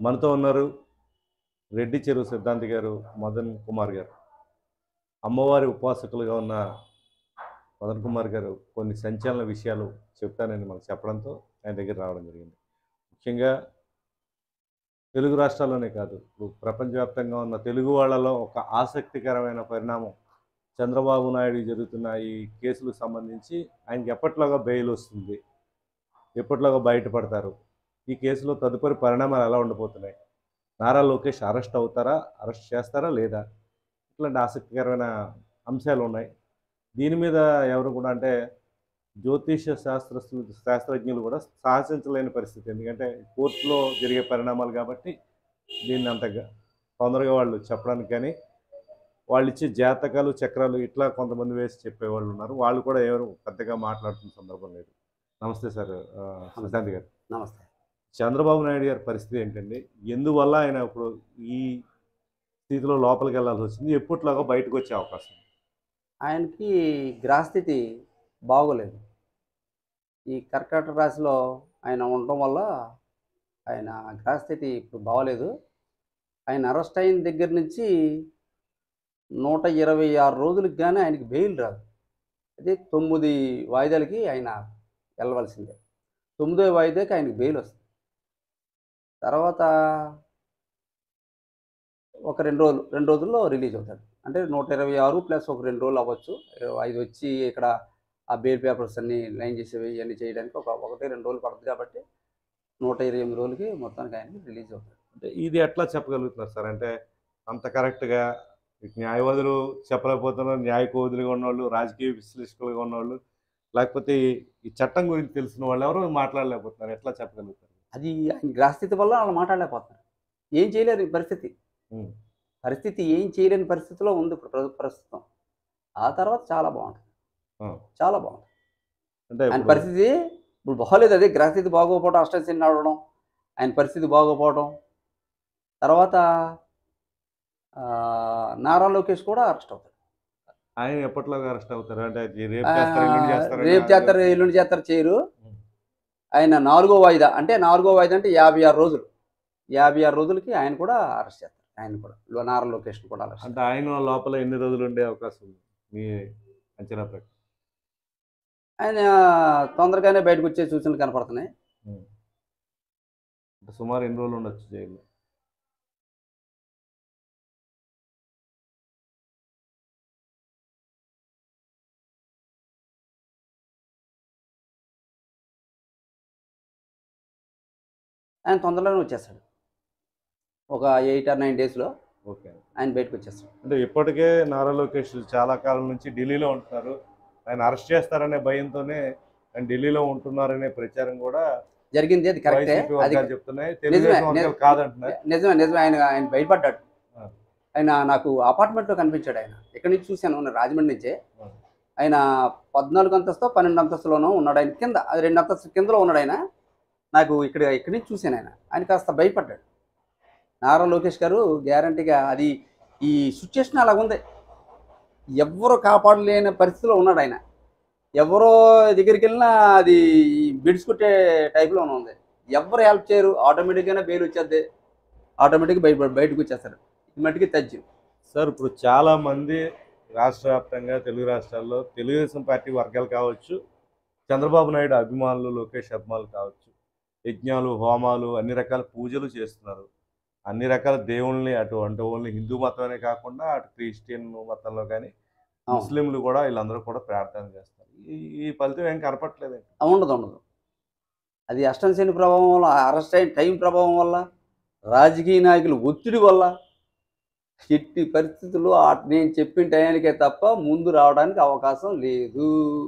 మనతో ఉన్నారు రెడ్డి చెరువు సిద్ధాంతి గారు మదన్ కుమార్ గారు అమ్మవారి ఉపాసకులుగా ఉన్న మదన్ కుమార్ గారు కొన్ని సంచలన విషయాలు చెప్తానని మనకు చెప్పడంతో ఆయన దగ్గర రావడం జరిగింది ముఖ్యంగా తెలుగు రాష్ట్రాల్లోనే కాదు ఇప్పుడు ప్రపంచవ్యాప్తంగా ఉన్న తెలుగు వాళ్ళలో ఒక ఆసక్తికరమైన పరిణామం చంద్రబాబు నాయుడు జరుగుతున్న ఈ కేసులకు సంబంధించి ఆయనకి ఎప్పట్లాగా బెయిల్ వస్తుంది ఎప్పట్లాగా బయటపడతారు ఈ కేసులో తదుపరి పరిణామాలు ఎలా ఉండబోతున్నాయి నారా లోకేష్ అరెస్ట్ అవుతారా అరెస్ట్ చేస్తారా లేదా ఇట్లాంటి ఆసక్తికరమైన అంశాలు ఉన్నాయి దీని మీద ఎవరు కూడా అంటే జ్యోతిష శాస్త్రస్తులు శాస్త్రజ్ఞులు కూడా సాహసించలేని పరిస్థితి ఎందుకంటే కోర్టులో జరిగే పరిణామాలు కాబట్టి దీన్ని అంత గ- తొందరగా వాళ్ళు చెప్పడానికి కానీ వాళ్ళు ఇచ్చే జాతకాలు చక్రాలు ఇట్లా కొంతమంది వేసి చెప్పేవాళ్ళు ఉన్నారు వాళ్ళు కూడా ఎవరు పెద్దగా మాట్లాడుతున్న సందర్భం లేదు నమస్తే సార్ ఆ, సుశాంత్ గారు నమస్తే చంద్రబాబు నాయుడు గారి పరిస్థితి ఏంటండి ఎందువల్ల ఆయన ఇప్పుడు ఈ స్థితిలో లోపలికి వెళ్ళాల్సి వచ్చింది ఎప్పట్లాగా బయటకు వచ్చే అవకాశం ఆయనకి గ్రహస్థితి బాగోలేదు ఈ కర్కాటక రాశిలో ఆయన ఉండటం వల్ల ఆయన గ్రహస్థితి ఇప్పుడు బాగోలేదు ఆయన అరెస్ట్ అయిన దగ్గర నుంచి నూట ఇరవై ఆరు రోజులకు కానీ ఆయనకి బెయిల్ రాదు అదే తొమ్మిది వాయిదాలకి ఆయన వెళ్ళవలసిందే తొమ్మిదో వాయిదాకి ఆయనకి బెయిల్ వస్తుంది తర్వాత ఒక రెండు రోజులు రెండు రోజుల్లో రిలీజ్ అవుతాడు అంటే నూట ఇరవై ఆరు ప్లస్ ఒక రెండు రోజులు అవ్వచ్చు ఐదు వచ్చి ఇక్కడ ఆ బెయిల్ పేపర్స్ అన్ని లైన్ చేసేవి ఇవన్నీ చేయడానికి ఒక ఒకటి రెండు రోజులు పడుతుంది కాబట్టి నూట ఇరవై ఎనిమిది రోజులకి మొత్తానికి ఆయనకి రిలీజ్ అవుతాడు అంటే ఇది ఎట్లా చెప్పగలుగుతున్నారు సార్ అంటే అంత కరెక్ట్గా ఇటు న్యాయవాదులు చెప్పలేకపోతున్నారు న్యాయ కోదులుగా ఉన్నవాళ్ళు రాజకీయ విశ్లేషకులుగా ఉన్నవాళ్ళు లేకపోతే ఈ- ఈ చట్టం గురించి తెలిసిన వాళ్ళు ఎవరు మాట్లాడలేకపోతున్నారు ఎట్లా చెప్పగలుగుతారు అది ఆయన గ్రహస్థితి వల్ల వాళ్ళు మాట్లాడలేకపోతున్నారు ఏం చేయలేరు ఈ పరిస్థితి ఉం. పరిస్థితి ఏం చేయలేని పరిస్థితిలో ఉంది ఇప్పుడు ప్ర- ప్రస్తుతం ఆ తర్వాత చాలా బాగుంటుంది ఆ. చాలా బాగుంటుంది అంటే ఆయన ఇప్పుడు- పరిస్థితి ఇప్పుడు బాగోలేదు అదే గ్రహస్థితి బాగోకపోవడం అష్టశని నడవడం ఆయన పరిస్థితి బాగోపోవడం తర్వాత ఆ, నారా లోకేష్ కూడా అరెస్ట్ అవుతాడు ఆయన ఎప్పట్లాగా అరెస్ట్ అవుతారు అంటే అది రేపు ఆ, చేస్తారు ఎల్లుండి చేస్తారు రేపు చేస్తారు ఎల్లుండి చేస్తారు చేయరు ఉం. ఆయన నాలుగో వాయిదా అంటే నాలుగో వాయిదా అంటే యాభై ఆరు రోజులు యాభై ఆరు రోజులకి ఆయన కూడా అరెస్ట్ చేస్తారు ఆయన కూడా లో- నారా లోకేష్ కూడా అరెస్ట్ అంటే ఆయన లోపల ఎన్ని రోజులు ఉండే అవకాశం ఉంది మీ అంచనా ప్రకారం ఆయన తొందరగానే బయటకు వచ్చే సూచనలు కనపడుతున్నాయి అంటే సుమారు ఎన్ని రోజులు ఉండొచ్చు జైల్లో ఆయన తొందరలోనే వచ్చేస్తాడు ఒక ఎయిట్ ఆర్ నైన్ డేస్లో ఓకే ఆయన బయటకు వచ్చేస్తాడు అంటే ఇప్పటికే నారా లోకేష్ చాలా కాలం నుంచి ఢిల్లీలో ఉంటున్నారు ఆయన అరెస్ట్ చేస్తారనే భయంతోనే ఆయన ఢిల్లీలో ఉంటున్నారనే ప్రచారం కూడా జరిగింది అది కరెక్టే వైసీపీ అది వర్గాలు చెప్తున్నాయి తెలుగుదేశం వర్గాలు నిజమే. కాదంటున్నారు నిజమే నిజమే ఆయన ఆయన బయటపడ్డాడు ఆ. ఆయన నాకు అపార్ట్మెంట్లో కనిపించాడు ఆయన ఇక్కడి నుంచి చూశాను నేను రాజమండ్రి నుంచే ఆ. ఆయన పద్నాలుగు అంతస్తు పన్నెండు అంతస్తులోనో ఉన్నాడు ఆయన కింద అది రెండు అంతస్తు కిందలో ఉన్నాడు ఆయన నాకు ఇక్కడ ఇక్కడి నుంచి చూశాను ఆయన ఆయన కాస్త భయపడ్డాడు నారా లోకేష్ గారు గ్యారంటీగా అది ఈ సిచ్యుయేషన్ అలా ఉంది ఎవ్వరు కాపాడలేని పరిస్థితిలో ఉన్నాడు ఆయన ఎవరో దగ్గరికి వెళ్ళినా అది బిడ్చుకుంటే టైప్లో ఉంది ఎవరు హెల్ప్ చేయరు ఆటోమేటిక్గానే బెయిల్ వచ్చేద్ది ఆటోమేటిక్గా బయట బయటకు వచ్చేస్తారు ఇది మట్టికి తజ్జం సార్ ఇప్పుడు చాలా మంది రాష్ట్ర వ్యాప్తంగా తెలుగు రాష్ట్రాల్లో తెలుగుదేశం పార్టీ వర్గాలు కావచ్చు చంద్రబాబు నాయుడు అభిమానులు లోకేష్ అభిమానులు కావచ్చు యజ్ఞాలు హోమాలు అన్ని రకాల పూజలు చేస్తున్నారు అన్ని రకాల దేవుళ్ళని అటు అంటే ఓన్లీ హిందూ మతమే కాకుండా అటు క్రిస్టియన్ మతంలో కానీ ముస్లింలు కూడా వీళ్ళందరూ కూడా ప్రార్థన చేస్తారు ఈ ఈ ఫలితం ఏం కనపట్లేదు ఉండదు ఉండదు అది అష్టం శని ప్రభావం వల్ల అరెస్ట్ అయిన టైం ప్రభావం వల్ల రాజకీయ నాయకుల ఒత్తిడి వల్ల ఎట్టి పరిస్థితుల్లో ఆ- నేను చెప్పిన టయానికే తప్ప ముందు రావడానికి అవకాశం లేదు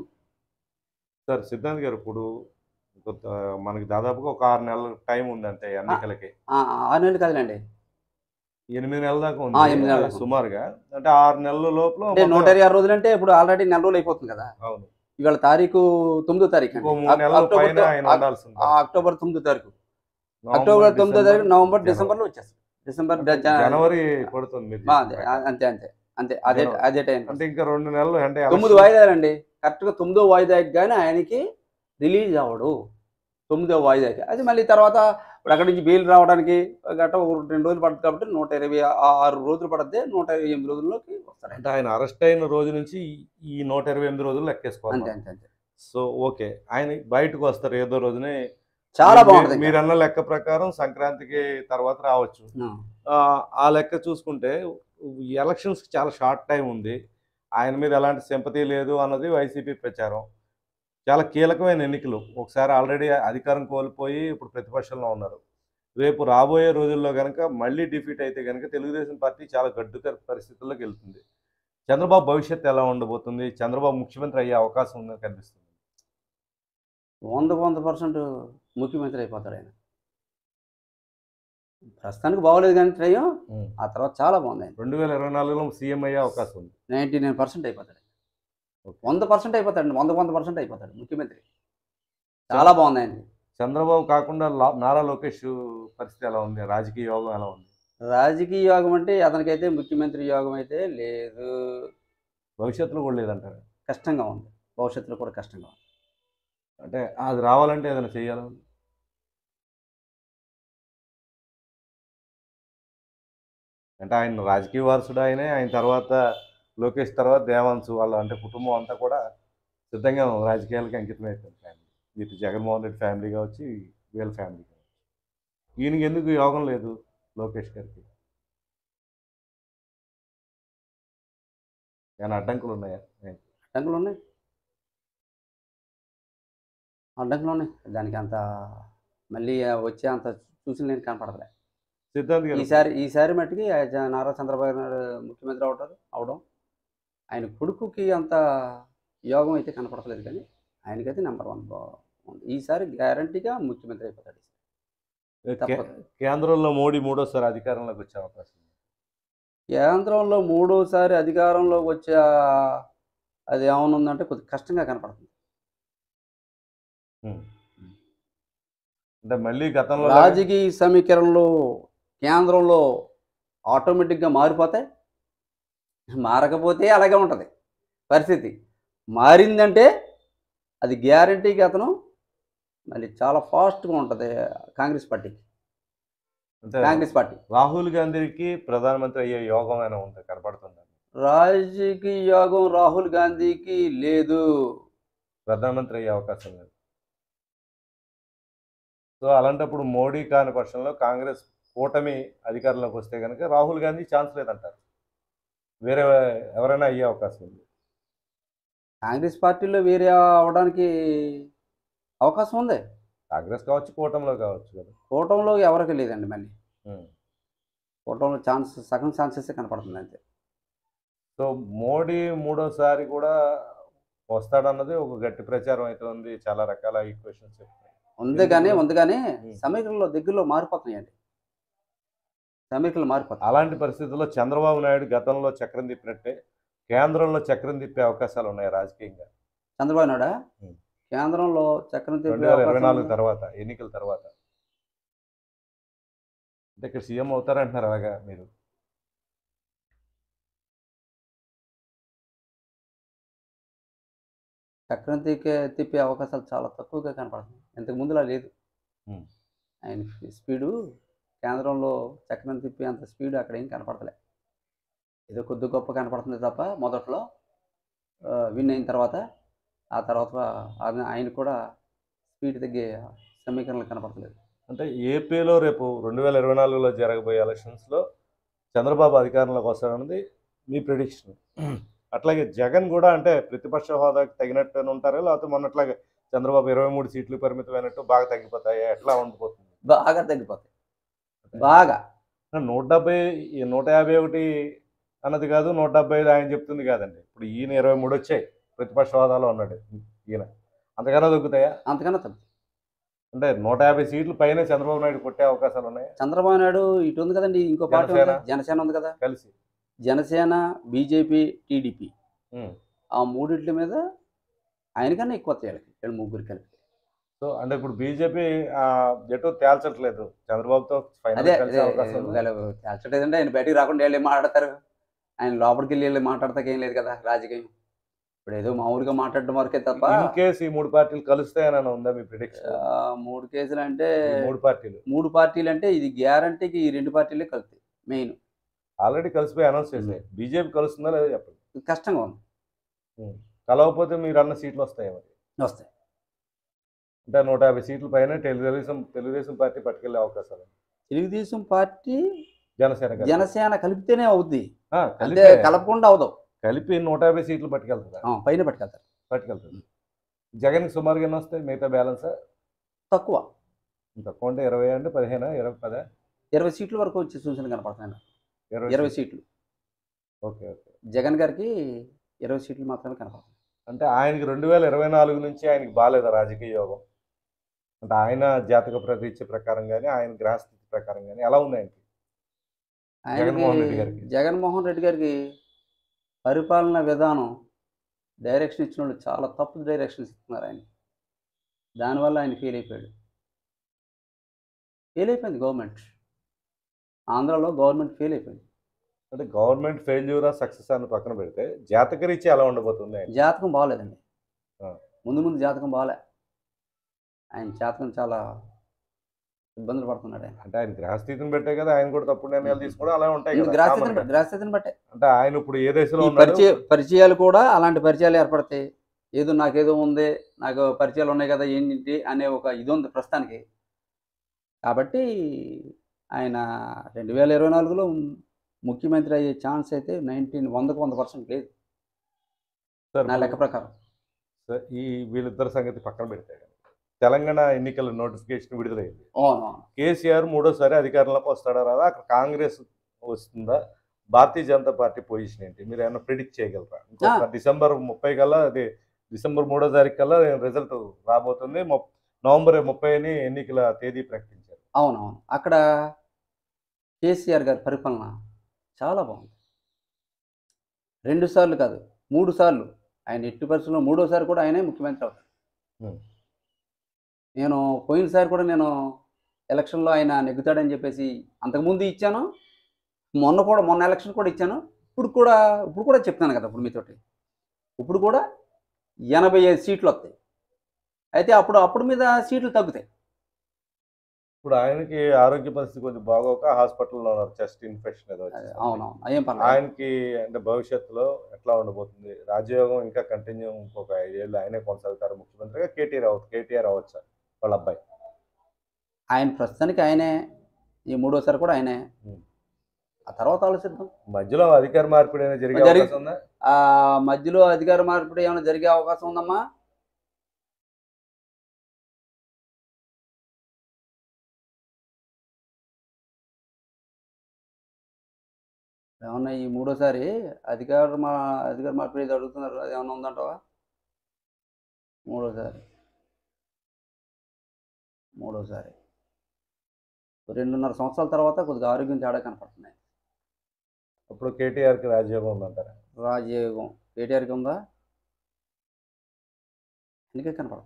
సార్ సిద్ధాంత్ గారు ఇప్పుడు కొంత మనకి దాదాపుగా ఒక ఆరు నెలల టైం ఉంది అంతే ఎన్నికలకి ఆ, ఆరు నెలలు కాదులేండి ఎనిమిది నెలల దాకా ఆ, ఉంది ఎనిమిది నెలల దాకా. సుమారుగా అంటే ఆరు నెలల లోపల అంటే నూట మొత్తం- ఇరవై ఆరు రోజులు అంటే ఇప్పుడు ఆల్రెడీ నెల రోజులు అయిపోతుంది కదా అవును ఇవాళ తారీఖు తొమ్మిదో తారీఖు ఇంకో అండి. మూడు నెలల అక్టోబర్ పైన ఆయన తో- ఉండాల్సింది ఆ అక్టోబర్ తొమ్మిదో తారీఖు నవంబర్, అక్టోబర్ తొమ్మిదో డిసెంబర్, తారీఖు నవంబర్ జనవరి. డిసెంబర్లో వచ్చేస్తుంది డిసెంబర్ అంటే జ- జనవరి పడుతుంది మీరు ఆ, చెప్పిన అదే, ప్రకారం. అంతే అంతే అంతే అదే జనవరి. అదే టైం అంటే ఇంకా రెండు నెలలు అంటే తొమ్మిది election- వాయిదాలండి కరెక్ట్గా తొమ్మిదో వాయిదాకి కానీ ఆయనకి రిలీజ్ అవ్వడు తొమ్మిదో వాయిదాకి అది మళ్ళీ తర్వాత ఇప్పుడు అక్కడి నుంచి బెయిల్ రావడానికి గట్ట ఒక రెండు రోజులు పడుతుంది కాబట్టి నూట ఇరవై ఆ- ఆరు రోజులు పడుతుంది నూట ఇరవై ఎనిమిది రోజుల్లోకి వస్తారు ఆయన. అంటే ఆయన అరెస్ట్ అయిన రోజు నుంచి ఈ- ఈ నూట ఇరవై ఎనిమిది రోజులు అంతే లెక్కేసుకోవాలి అంతే అంతే సో ఓకే ఆయన బయటకు వస్తారు ఏదో రోజునే చాలా మీరు- బాగుంటుంది మీరు అన్న లెక్క ప్రకారం సంక్రాంతికి తర్వాత రావచ్చు ఆ. ఆ, ఆ లెక్క చూసుకుంటే ఎలక్షన్స్ చాలా షార్ట్ టైం ఉంది ఆయన మీద ఎలాంటి సింపతి లేదు అన్నది వైసీపీ ప్రచారం చాలా కీలకమైన ఎన్నికలు ఒకసారి ఆల్రెడీ అధికారం కోల్పోయి ఇప్పుడు ప్రతిపక్షంలో ఉన్నారు రేపు రాబోయే రోజుల్లో కనుక మళ్ళీ డిఫీట్ అయితే కనుక తెలుగుదేశం పార్టీ చాలా గడ్డు పరిస్థితుల్లోకి వెళ్తుంది చంద్రబాబు భవిష్యత్తు ఎలా ఉండబోతుంది చంద్రబాబు ముఖ్యమంత్రి అయ్యే అవకాశం ఉందని కనిపిస్తుంది వందకు వంద పర్సెంట్ ముఖ్యమంత్రి అయిపోతాడు ఆయన ప్రస్తుతానికి బాగోలేదు కానీ ట్రయం ఆ తర్వాత చాలా బాగుంది ఆయన రెండు వేల ఇరవై నాలుగులో సీఎం అయ్యే అవకాశం ఉంది నైంటీ నైన్ పర్సెంట్ అయిపోతాడు ఓకే. వంద పర్సెంట్ అయిపోతాడు వంద వంద పర్సెంట్ అయిపోతాడు ముఖ్యమంత్రి చాలా బాగుంది ఆయన చంద్రబాబు కాకుండా లా- నారా లోకేష్ పరిస్థితి ఎలా ఉంది రాజకీయ యోగం ఎలా ఉంది రాజకీయ యోగం అంటే అతనికైతే ముఖ్యమంత్రి యోగం అయితే లేదు భవిష్యత్తులో కూడా లేదంటారు కష్టంగా ఉంది భవిష్యత్తులో కూడా కష్టంగా ఉంది అంటే అది రావాలంటే ఏదైనా చేయాలి అంటే ఆయన రాజకీయ వారసుడు ఆయనే ఆయన తర్వాత లోకేష్ తర్వాత దేవాంశు వాళ్ళ అంటే కుటుంబం అంతా కూడా సిద్ధంగా రాజకీయాలకి అంకితం అయిపోయింది ఫ్యామిలీ ఇటు జగన్మోహన్ రెడ్డి ఫ్యామిలీ కావచ్చు వీళ్ళ ఫ్యామిలీ కావచ్చు ఈయనకి ఎందుకు యోగం లేదు లోకేష్ గారికి ఏమైనా అడ్డంకులు ఉన్నాయా అడ్డంకులు ఉన్నాయి అడ్డంకులు ఉన్నాయి దానికి అంత మళ్ళీ వచ్చే అంత చూసి నేను కనపడలే సిద్ధాంత్ గారు ఈసారి ఈసారి మట్టుకి ఆ జ- నారా చంద్రబాబు నాయుడు ముఖ్యమంత్రి అవుతారు అవడం ఆయన కొడుకుకి అంత యోగం అయితే కనపడలేదు కానీ ఆయనకైతే నెంబర్ వన్ ఉంది ఈసారి గ్యారంటీగా ముఖ్యమంత్రి అయిపోతాడు కే- తప్పదు కేంద్రంలో మోడీ మూడోసారి అధికారంలోకి వచ్చే అవకాశం ఉంది కేంద్రంలో మూడోసారి అధికారంలోకి వచ్చే ఆ- అది ఏమనుందంటే కొద్దిగా కష్టంగా కనపడుతుంది ఉం. అంటే మళ్ళీ గతంలో రాజకీయ సమీకరణలు కేంద్రంలో ఆటోమేటిక్గా మారిపోతాయి మారకపోతే అలాగే ఉంటుంది పరిస్థితి మారిందంటే అది గ్యారంటీగా అతను మళ్ళీ చాలా ఫాస్ట్గా ఉంటుంది కాంగ్రెస్ పార్టీకి అంటే కాంగ్రెస్ పార్టీ రాహుల్ గాంధీకి ప్రధానమంత్రి అయ్యే యోగం అయినా ఉంది కనపడుతుంది రాజకీయ యోగం రాహుల్ గాంధీకి లేదు ప్రధానమంత్రి అయ్యే అవకాశం లేదు సో అలాంటప్పుడు మోడీ కాని పక్షంలో కాంగ్రెస్ కూటమి అధికారంలోకి వస్తే కనుక రాహుల్ గాంధీ ఛాన్స్ లేదంటారు వేరే ఎవరైనా అయ్యే అవకాశం ఉంది కాంగ్రెస్ పార్టీలో వేరే అవడానికి అవకాశం ఉంది కాంగ్రెస్ కావచ్చు కూటమిలో కావచ్చు కదా కూటమిలో ఎవరికి లేదండి మళ్ళీ ఉం. కూటమిలో ఛాన్స్ సగం ఛాన్సెస్ కనపడుతుంది అంతే సో మోడీ మూడోసారి కూడా వస్తాడన్నది ఒక గట్టి ప్రచారం అయితే ఉంది చాలా రకాల ఈక్వేషన్స్ చెప్తున్నాయి ఉంది కానీ ఉంది కానీ ఉం. సమీకరణలో దగ్గరలో మారిపోతున్నాయండి సమీకరణలు మారిపోతాయి అలాంటి పరిస్థితుల్లో చంద్రబాబు నాయుడు గతంలో చక్రం తిప్పినట్టే కేంద్రంలో చక్రం తిప్పే అవకాశాలు ఉన్నాయి రాజకీయంగా చంద్రబాబు నాయుడు ఉం. కేంద్రంలో చక్రం రెండు తిప్పే వేల ఇరవై అవకాశం నాలుగు ఉంది. తర్వాత ఎన్నికల తర్వాత అంటే ఇక్కడ సీఎం అవుతారంటున్నారు అలాగా మీరు చక్రం తిప్పే తిప్పే అవకాశాలు చాలా తక్కువగా కనపడుతున్నాయి ఇంతకు ముందులా లేదు ఉం. ఆయన స్పీడు కేంద్రంలో చక్రం తిప్పే అంత స్పీడ్ అక్కడ ఏం కనపడతలే ఏదో కొద్ది గొప్ప కనపడుతుంది తప్ప మొదట్లో విన్ అయిన తర్వాత ఆ తర్వాత ఆయన- ఆయన కూడా స్పీడ్ తగ్గే సమీకరణలు కనపడతలేదు అంటే ఏపీలో రేపు రెండు వేల ఇరవై నాలుగులో జరగబోయే ఎలక్షన్స్లో చంద్రబాబు అధికారంలోకి వస్తారన్నది మీ ప్రిడిక్షన్ అట్లాగే జగన్ కూడా అంటే ప్రతిపక్ష హోదాకి తగినట్టు ఉంటారా లేకపోతే మొన్నట్లాగే చంద్రబాబు ఇరవై మూడు సీట్లు పరిమితమైనట్టు బాగా తగ్గిపోతాయి ఎట్లా ఉండిపోతుంది బాగా తగ్గిపోతాయి బాగా నూట డెబ్బై ఈ నూట యాభై ఒకటి అన్నది కాదు నూట డెబ్బై ఐదు ఆయన చెప్తుంది కాదండి ఇప్పుడు ఈయన ఇరవై మూడు వచ్చాయి ప్రతిపక్ష హోదాలో ఉన్నాడు ఈయన అంతకన్నా తగ్గుతాయా అంతకన్నా తగ్గు అంటే నూట యాభై సీట్లు పైన చంద్రబాబు నాయుడు కొట్టే అవకాశాలు ఉన్నాయి చంద్రబాబు నాయుడు ఇటు ఉంది కదండి ఇంకో పార్టీ ఉంది జనసేన. కదా, జనసేన ఉంది కదా కలిసి జనసేన బీజేపీ టీడీపీ ఉం. ఆ మూడిట్ల మీద ఆయనకన్నా ఎక్కువ వస్తాయి వీళ్ళకి వీళ్ళు ముగ్గురు కలిపి సో అంటే ఇప్పుడు బీజేపీ ఎటు తేల్చట్లేదు చంద్రబాబుతో ఫైనల్ అదే కలిసే అవకాశం ఉంది. తేల్చలేదంటే ఆయన బయటికి రాకుండా వీళ్ళు ఏం మాట్లాడతారు ఆయన లోపలికి వెళ్ళి వీళ్ళు మాట్లాడతాక ఏం లేదు కదా రాజకీయం ఇప్పుడు ఏదో మామూలుగా మాట్లాడడం వరకే తప్ప ఇన్ కేసు ఈ మూడు పార్టీలు కలుస్తాయని ఉందా మీ ప్రిడిక్షన్ ఆ, మూడు కేసులు అంటే మూడు పార్టీలు మూడు పార్టీలు అంటే ఇది గ్యారంటీకి ఈ రెండు పార్టీలే కలుతాయి మెయిన్ ఆల్రెడీ కలిసిపోయి అనౌన్స్ చేసాయి బీజేపీ కలుస్తుందా లేదా చెప్పండి కష్టంగా ఉంది కలవకపోతే మీరు అన్న సీట్లు వస్తాయి మరి వస్తాయి అంటే నూట యాభై సీట్ల పైన తెలుగుదేశం తెలుగుదేశం పార్టీ పట్టుకెళ్లే అవకాశాలు ఉన్నాయి. తెలుగుదేశం పార్టీ జనసేన కలిపి. జనసేన కలిపితేనే అవుద్ది ఆ, అంటే కలిపే. కలపకుండా అవదు కలిపి నూట యాభై సీట్లు పట్టుకెళ్తుందా ఆ, పైన పట్టుకెళ్తారు పట్టుకెళ్తుంది జగన్ సుమారుగా ఎన్ని వస్తాయి మిగతా బ్యాలెన్స్ తక్కువ తక్కువ అంటే ఇరవై అంటే పదిహేను ఇరవై పదా ఇరవై సీట్ల వరకు వచ్చే సూచన కనపడుతున్నాయి నాకు. ఇరవై ఇరవై సీట్లు. సీట్లు ఓకే ఓకే జగన్ గారికి ఇరవై సీట్లు మాత్రమే కనపడుతుంది అంటే ఆయనకి రెండు వేల ఇరవై నాలుగు నుంచి ఆయనకి బాగాలేదా రాజకీయ యోగం అంటే ఆయన జాతక ప్రతీక్ష ప్రకారం కానీ ఆయన గ్రహస్థితి ప్రకారం కానీ ఎలా ఉంది ఆయనకి జగన్మోహన్ రెడ్డి గారికి. ఆయనకి జగన్మోహన్ రెడ్డి గారికి పరిపాలన విధానం డైరెక్షన్ ఇచ్చిన వాళ్ళు చాలా తప్పు డైరెక్షన్స్ ఇస్తున్నారు ఆయన దానివల్ల ఆయన ఫెయిల్ అయిపోయాడు ఫెయిల్ అయిపోయింది గవర్నమెంట్ ఆంధ్రాలో గవర్నమెంట్ ఫెయిల్ అయిపోయింది అంటే గవర్నమెంట్ ఫెయిల్యూరా సక్సెస్ అని పక్కన పెడితే జాతకరీత్యా ఎలా ఉండబోతుంది ఆయన జాతకం బాగాలేదండి ఆ. ముందు ముందు జాతకం బాగాలే ఆయన జాతకం చాలా ఇబ్బందులు పడుతున్నాడు ఆయన అంటే ఆయన గ్రహస్థితిని పెట్టే కదా ఆయన కూడా తప్పుడు నిర్ణయాలు తీసుకోవడం అలా ఉంటాయి కదా గ్రాస్థితిని common గా. గ్రాస్థితిని బట్టే అంటే ఆయన ఇప్పుడు ఏ దశలో ఈ ఉన్నాడు పరిచయ పరిచయాలు కూడా అలాంటి పరిచయాలు ఏర్పడతాయి ఏదో నాకేదో ఉంది నాకు పరిచయాలు ఉన్నాయి కదా ఏంటి అనే ఒక ఇది ఉంది ప్రస్తుతానికి కాబట్టి ఆయన రెండు వేల ఇరవై నాలుగులో ముఖ్యమంత్రి అయ్యే ఛాన్స్ అయితే నైన్టీన్ వందకు వంద పర్సెంట్ లేదు సార్, నా లెక్క ప్రకారం సార్, ఈ వీళ్ళిద్దరి సంగతి పక్కన పెడితే కనుక తెలంగాణ ఎన్నికల నోటిఫికేషన్ విడుదలైంది అవును అవును కేసీఆర్ మూడోసారి అధికారంలోకి వస్తాడా రాదా అక్కడ కాంగ్రెస్ వస్తుందా భారతీయ జనతా పార్టీ పొజిషన్ ఏంటి మీరు ఏమైనా ప్రిడిక్ట్ చేయగలరా ఇంకొక డిసెంబర్ ముప్పై కల్లా అది డిసెంబర్ మూడో తారీఖు కల్లా రిజల్ట్ రాబోతుంది మొ- నవంబర్ ముప్పైని ఎన్నికల తేదీ ప్రకటించారు అవును అవును అక్కడ కేసీఆర్ గారి పరిపాలన చాలా బాగుంది రెండు సార్లు కాదు మూడు సార్లు ఆయన ఎట్టి పరిస్థితుల్లో మూడోసారి కూడా ఆయనే ముఖ్యమంత్రి అవుతారు Hmm. నేను పోయినసారి కూడా నేను ఎలక్షన్లో ఆయన నెగ్గుతాడని చెప్పేసి అంతకుముందు ఇచ్చాను మొన్న కూడా మొన్న ఎలక్షన్ కూడా ఇచ్చాను ఇప్పుడు కూడా ఇప్పుడు కూడా చెప్తాను కదా ఇప్పుడు మీతోటి ఇప్పుడు కూడా ఎనభై ఐదు సీట్లు వస్తాయి అయితే అప్పుడు అప్పుడు మీద సీట్లు తగ్గుతాయి ఇప్పుడు ఆయనకి ఆరోగ్య పరిస్థితి కొద్దిగా బాగోక హాస్పిటల్లో ఉన్నారు చెస్ట్ ఇన్ఫెక్షన్ ఏదో అదే, వచ్చింది. అవునవును ఏం పర్లేదు ఆయనకి అంటే భవిష్యత్తులో ఎట్లా ఉండబోతుంది రాజయోగం ఇంకా కంటిన్యూ ఇంకొక ఐదేళ్ళు ఆయనే కొనసాగుతారు ముఖ్యమంత్రిగా కేటీఆర్ అవచ్చు కేటీఆర్ అవ్వచ్చు వాళ్ళ అబ్బాయి ఆయన ప్రస్తుతానికి ఆయనే ఈ మూడోసారి కూడా ఆయనే Hmm. ఆ తర్వాత ఆలోచిద్దాం మధ్యలో అధికార మార్పిడి అనేది జరిగే జరిగి- అవకాశం ఉందా ఆ మధ్యలో అధికార మార్పిడి ఏమైనా జరిగే అవకాశం ఉందమ్మా ఏమన్నా ఈ మూడోసారి అధికార మా అధికార మార్పిడి ఏదో అడుగుతున్నారు అది ఏమన్నా ఉందంటావా మూడోసారి మూడోసారి రెండున్నర సంవత్సరాల తర్వాత కొద్దిగా ఆరోగ్యం తేడా కనపడుతున్నాయి అప్పుడు కేటీఆర్కి రాజయోగం ఉందంటారా రాజయోగం కేటీఆర్కి ఉందా ఎందుకే కనపడుతుంది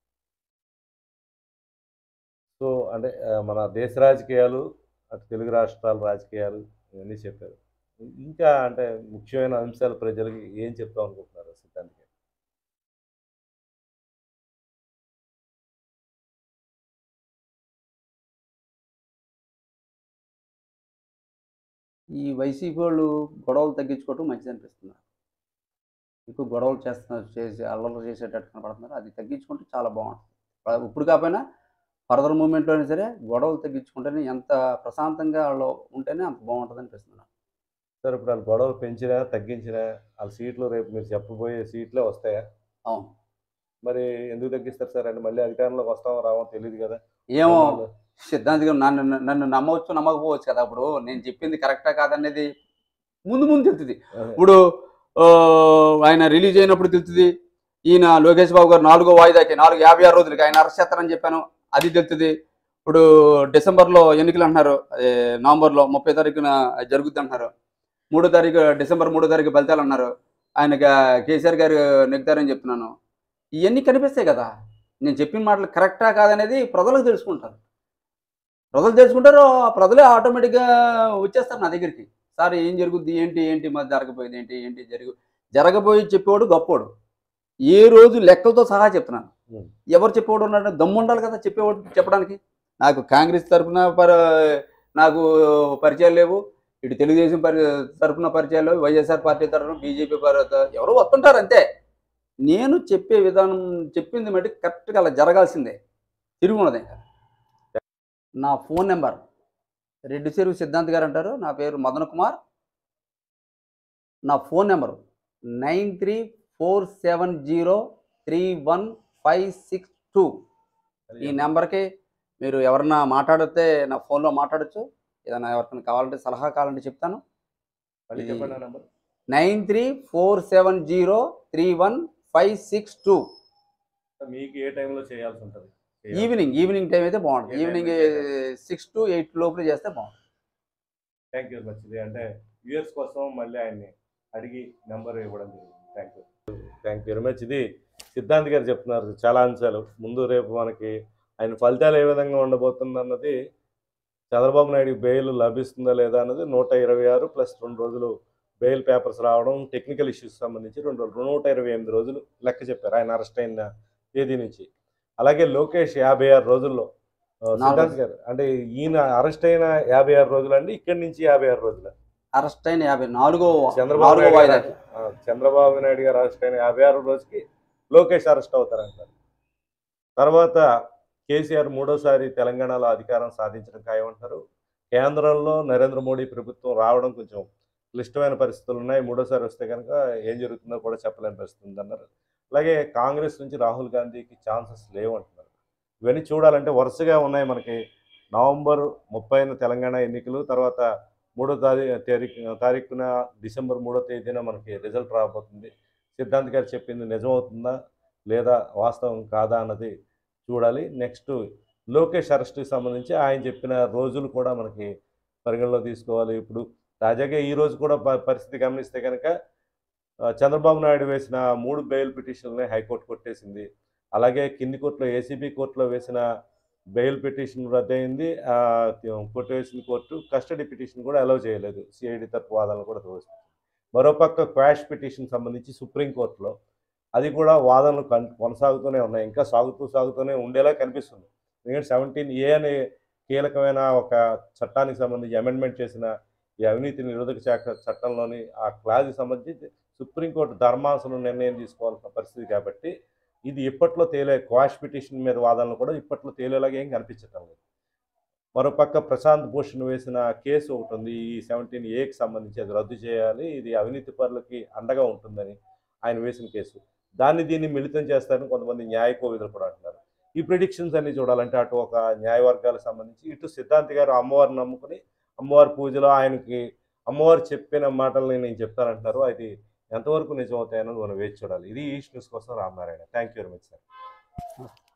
సో అంటే ఆ, మన దేశ రాజకీయాలు అటు తెలుగు రాష్ట్రాల రాజకీయాలు ఇవన్నీ చెప్పారు ఇంకా అంటే ముఖ్యమైన అంశాలు ప్రజలకి ఏం చెప్తాం అనుకుంటున్నారు సిద్ధాంతికి ఈ వైసీపీ వాళ్ళు గొడవలు తగ్గించుకోవటం మంచిది అనిపిస్తుంది ఎక్కువ గొడవలు చేస్తున్నారు చేసి అల్లర్లు చేసేటట్టు కనపడుతున్నారు అది తగ్గించుకుంటే చాలా బాగుంటుంది ఇప్పుడు- ఇప్పుడు కాకపోయినా ఫర్దర్ మూమెంట్లో అయినా సరే గొడవలు తగ్గించుకుంటేనే ఎంత ప్రశాంతంగా వాళ్ళు ఉంటేనే అంత బాగుంటుంది అనిపిస్తుంది నాకు. సార్ ఇప్పుడు వాళ్ళు గొడవలు పెంచినా తగ్గించినా వాళ్ళ సీట్లు రేపు మీరు చెప్పబోయే సీట్లే వస్తాయా అవును మరి ఎందుకు తగ్గిస్తారు సార్ అంటే మళ్ళీ అధికారంలోకి వస్తామో రావో తెలియదు కదా ఏమో సిద్ధాంతిగా నన్ను నన్ను నమ్మవచ్చు నమ్మకపోవచ్చు కదా అప్పుడు నేను చెప్పింది కరెక్టా కాదనేది ముందు ముందు తెలుస్తుంది అదే. ఇప్పుడు ఆ, ఆయన రిలీజ్ అయినప్పుడు తెలుస్తుంది ఈయన లోకేష్ బాబు గారు నాలుగో వాయిదాకి నాలుగు యాభై ఆరు రోజులకి ఆయన అరెస్ట్ చేస్తారని చెప్పాను అది తెలుస్తుంది ఇప్పుడు డిసెంబర్లో ఎన్నికలు అంటున్నారు అదే నవంబర్లో ముప్పై తారీఖున జరుగుద్ది అంటున్నారు మూడో తారీఖు డిసెంబర్ మూడో తారీఖు ఫలితాలు అన్నారు ఆయన కేసీఆర్ గారు నెగ్గుతారని చెప్తున్నాను ఇవన్నీ కనిపిస్తాయి కదా నేను చెప్పిన మాటలు కరెక్టా కాదనేది ప్రజలకు తెలుసుకుంటారు ప్రజలు తెలుసుకుంటారు ఆ ప్రజలే ఆటోమేటిక్గా వచ్చేస్తారు నా దగ్గరికి సార్ ఏం జరుగుద్ది ఏంటి ఏంటి మరి జరగబోయేది ఏంటి ఏంటి జరుగు జరగబోయి చెప్పేవాడు గొప్పోడు ఏ రోజు లెక్కలతో సహా చెప్తున్నాను ఉం. ఎవరు చెప్పేవాడు ఉన్నాడు దమ్ము ఉండాలి కదా చెప్పేవాడు చెప్పడానికి నాకు కాంగ్రెస్ తరఫున పర నాకు పరిచయాలు లేవు ఇటు తెలుగుదేశం పరి తరఫున పరిచయాలు లేవు వైఎస్ఆర్ పార్టీ తరఫున బీజేపీ ఎవరు వస్తుంటారు అంతే నేను చెప్పే విధానం చెప్పింది మట్టి కరెక్ట్గా అలా జరగాల్సిందే తిరుగున్నది ఇంకా నా ఫోన్ నెంబర్ రెడ్డి చెరువు సిద్ధాంత్ గారు అంటారు నా పేరు మదన్ కుమార్ నా phone number nine three four seven zero three one five six two ఈ నెంబర్కి మీరు ఎవరన్నా మాట్లాడితే నా ఫోన్లో మాట్లాడచ్చు ఏదైనా ఎవరికైనా కావాలంటే సలహా కావాలంటే చెప్తాను మళ్ళీ చెప్పండి ఆ number nine three four seven zero three one five six two మీకు ఏ టైంలో చేయాల్సి ఉంటుంది ఈవినింగ్ ఈవినింగ్ టైం అయితే బాగుంటుంది ఏ evening time six to eight లోపల చేస్తే బాగుంటుంది థ్యాంక్ యూ మంచిది అంటే వ్యూయర్స్ కోసం మళ్ళీ ఆయన్ని అడిగి నెంబర్ ఇవ్వడం జరిగింది thank you thank you very much ఇది సిద్ధాంత్ గారు చెప్తున్నారు చాలా అంశాలు ముందు రేపు మనకి ఆయన ఫలితాలు ఏ విధంగా ఉండబోతుంది అన్నది చంద్రబాబు నాయుడు బెయిల్ లభిస్తుందా లేదా అన్నది నూట ఇరవై ఆరు ప్లస్ రెండు రోజులు బెయిల్ పేపర్స్ రావడం టెక్నికల్ ఇష్యూస్ సంబంధించి రెండు రోజులు నూట ఇరవై ఎనిమిది రోజులు లెక్క చెప్పారు ఆయన అరెస్ట్ అయిన తేదీ నుంచి అలాగే లోకేష్ యాభై ఆరు రోజుల్లో ఆ, నాలుగు సిద్ధాంత్ గారు అంటే ఈయన అరెస్ట్ అయిన యాభై ఆరు రోజులు అండి ఇక్కడి నుంచి యాభై ఆరు రోజులు అరెస్ట్ అయిన యాభై నాలుగో చంద్రబాబు నాలుగో నాయుడు వాయిదా గారు ఆ, చంద్రబాబు నాయుడు గారు అరెస్ట్ అయిన యాభై ఆరు రోజుకి లోకేష్ అరెస్ట్ అవుతారంటారు తర్వాత కేసీఆర్ మూడోసారి తెలంగాణలో అధికారం సాధించడం ఖాయమంటారు కేంద్రంలో నరేంద్ర మోడీ ప్రభుత్వం రావడం కొంచెం క్లిష్టమైన పరిస్థితులు ఉన్నాయి మూడోసారి వస్తే కనుక ఏం జరుగుతుందో కూడా చెప్పలేని పరిస్థితి ఉందన్నారు అలాగే కాంగ్రెస్ నుంచి రాహుల్ గాంధీకి ఛాన్సెస్ లేవు అంటున్నారు ఇవన్నీ చూడాలంటే వరుసగా ఉన్నాయి మనకి నవంబర్ ముప్పైన తెలంగాణ ఎన్నికలు తర్వాత మూడో తారీఖు తారీఖు తారీఖున డిసెంబర్ మూడో తేదీన మనకి రిజల్ట్ రాబోతుంది సిద్ధాంత్ గారు చెప్పింది నిజమవుతుందా లేదా వాస్తవం కాదా అన్నది చూడాలి నెక్స్ట్ లోకేష్ అరెస్ట్కి సంబంధించి ఆయన చెప్పిన రోజులు కూడా మనకి పరిగణలో తీసుకోవాలి ఇప్పుడు తాజాగా ఈ రోజు కూడా ప- పరిస్థితి గమనిస్తే కనుక ఆ, చంద్రబాబు నాయుడు వేసిన మూడు బెయిల్ పిటిషన్లని హైకోర్టు కొట్టేసింది అలాగే కింది కోర్టులో ఏసీబీ కోర్టులో వేసిన బెయిల్ పిటిషన్ రద్దయింది ఆ, కొట్టేసిన కోర్టు కస్టడీ పిటిషన్ కూడా అలౌ చేయలేదు సిఐడి తరపు వాదనలు కూడా తోసింది మరోపక్క క్వాష్ పిటిషన్ సంబంధించి సుప్రీంకోర్టులో అది కూడా వాదనలు కన్ కొనసాగుతూనే ఉన్నాయి ఇంకా సాగుతూ సాగుతూనే ఉండేలా కనిపిస్తుంది ఎందుకంటే సెవెంటీన్ ఏ అనే కీలకమైన ఒక చట్టానికి సంబంధించి అమెండ్మెంట్ చేసిన ఈ అవినీతి నిరోధక శాఖ చట్టంలోని ఆ క్లాజ్కి సంబంధించి సుప్రీంకోర్టు ధర్మాసనం నిర్ణయం తీసుకోవాల్సిన పరిస్థితి కాబట్టి ఇది ఇప్పట్లో తేలే క్వాష్ పిటిషన్ మీద వాదనలు కూడా ఇప్పట్లో తేలేలాగా ఏం కనిపించటం లేదు మరోపక్క ప్రశాంత్ భూషణ్ వేసిన కేసు ఒకటి ఉంది ఈ సెవెంటీన్ ఏకి సంబంధించి అది రద్దు చేయాలి ఇది అవినీతి పరులకి అండగా ఉంటుందని ఆయన వేసిన కేసు దాన్ని దీన్ని మిళితం చేస్తారని కొంతమంది న్యాయ కోవిదులు కూడా అంటున్నారు ఈ ప్రిడిక్షన్స్ అన్ని చూడాలంటే అటు ఒక న్యాయవర్గాలకు సంబంధించి ఇటు సిద్ధాంతి గారు అమ్మవారిని నమ్ముకుని అమ్మవారి పూజలో ఆయనకి అమ్మవారు చెప్పిన మాటల్ని నేను చెప్తానంటున్నారు అది ఎంతవరకు నిజమవుతాయన్నది మనం వేచి చూడాలి ఇది ఈస్ట్ న్యూస్ కోసం Ramanarayana thank you very much sir